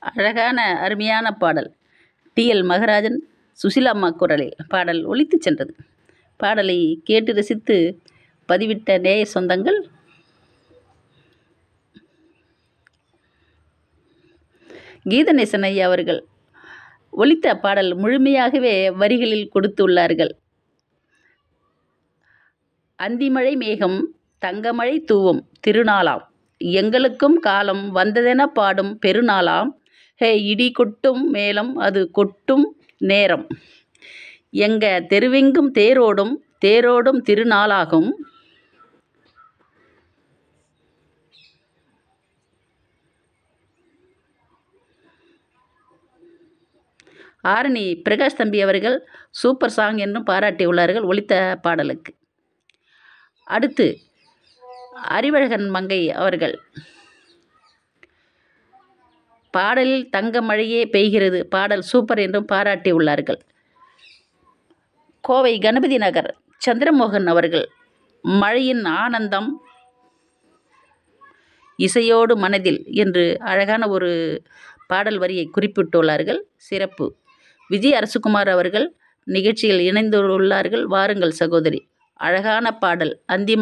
அழகான அருமையான பாடல் டிஎல் மகராஜன் சுசிலாம்மா குரலில் பாடல் ஒலித்துச் சென்றது பாடலை கேட்டு ரசித்து பதிவிட்ட நேய சொந்தங்கள் கீதநேசன் ஐயா அவர்கள் ஒலித்த பாடல் முழுமையாகவே வரிகளில் கொடுத்துள்ளார்கள் அந்திமழை மேகம் தங்கமழை தூவும் திருநாளாம் எங்களுக்கும் காலம் வந்ததென பாடும் பெருநாளாம் ஹே இடி கொட்டும் மேளம் அது கொட்டும் நேரம் எங்க தெருவெங்கும் தேரோடும் தேரோடும் திருநாளாகும் ஆரணி பிரகாஷ் தம்பி அவர்கள் சூப்பர் சாங் என்றும் பாராட்டியுள்ளார்கள் ஒலித்த பாடலுக்கு அடுத்து அறிவழகன் மங்கை அவர்கள் பாடலில் தங்க மழையே பெய்கிறது பாடல் சூப்பர் என்றும் பாராட்டியுள்ளார்கள் கோவை கணபதி நகர் சந்திரமோகன் அவர்கள் மழையின் ஆனந்தம் இசையோடு மனதில் என்று அழகான ஒரு பாடல் வரியை குறிப்பிட்டுள்ளார்கள் சிறப்பு விஜய் அரசுகுமார் அவர்கள் நிகழ்ச்சியில் இணைந்துள்ளார்கள் வாருங்கள் சகோதரி அழகான பாடல் அந்திம